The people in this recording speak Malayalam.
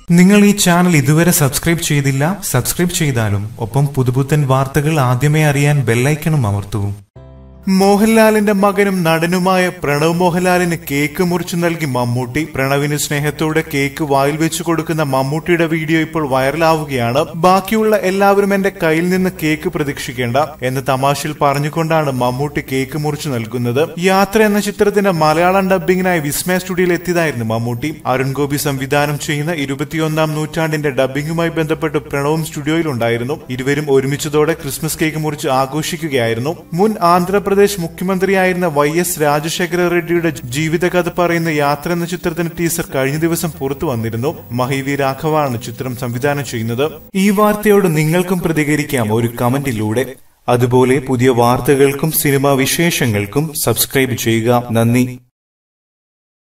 നിങ്ങൾ ഈ ചാനൽ ഇതുവരെ സബ്സ്ക്രൈബ് ചെയ്തില്ല സബ്സ്ക്രൈബ് ചെയ്താലും ഒപ്പം പുതുപുത്തൻ വാർത്തകൾ ആദ്യമേ അറിയാൻ ബെല്ലൈക്കണും അമർത്തൂ മോഹൻലാലിന്റെ മകനും നടനുമായ പ്രണവ് മോഹൻലാലിന് കേക്ക് മുറിച്ചു നൽകി മമ്മൂട്ടി പ്രണവിന് സ്നേഹത്തോടെ കേക്ക് വായിൽ വെച്ചു കൊടുക്കുന്ന മമ്മൂട്ടിയുടെ വീഡിയോ ഇപ്പോൾ വൈറലാവുകയാണ് ബാക്കിയുള്ള എല്ലാവരും എന്റെ കയ്യിൽ നിന്ന് കേക്ക് പ്രതീക്ഷിക്കേണ്ട എന്ന് തമാശയിൽ പറഞ്ഞുകൊണ്ടാണ് മമ്മൂട്ടി കേക്ക് മുറിച്ചു നൽകുന്നത് യാത്ര എന്ന ചിത്രത്തിന്റെ മലയാളം ഡബ്ബിംഗിനായി വിസ്മയ സ്റ്റുഡിയോയിൽ എത്തിയതായിരുന്നു മമ്മൂട്ടി അരുൺ ഗോപി സംവിധാനം ചെയ്യുന്ന ഇരുപത്തിയൊന്നാം നൂറ്റാണ്ടിന്റെ ഡബ്ബിംഗുമായി ബന്ധപ്പെട്ട് പ്രണവും സ്റ്റുഡിയോയിലുണ്ടായിരുന്നു ഇരുവരും ഒരുമിച്ചതോടെ ക്രിസ്മസ് കേക്ക് മുറിച്ച് ആഘോഷിക്കുകയായിരുന്നു മുൻ ആന്ധ്രാപ്രദേശ് മുഖ്യമന്ത്രിയായിരുന്ന വൈ എസ് രാജശേഖര റെഡ്ഡിയുടെ ജീവിതകഥ പറയുന്ന യാത്ര എന്ന ചിത്രത്തിന്റെ ടീസർ കഴിഞ്ഞ ദിവസം പുറത്തു വന്നിരുന്നു മഹിവി രാഘവാണ് ചിത്രം സംവിധാനം ചെയ്യുന്നത് ഈ വാർത്തയോട് നിങ്ങൾക്കും പ്രതികരിക്കാം ഒരു കമന്റിലൂടെ അതുപോലെ പുതിയ വാർത്തകൾക്കും സിനിമാ വിശേഷങ്ങൾക്കും സബ്സ്ക്രൈബ് ചെയ്യുക നന്ദി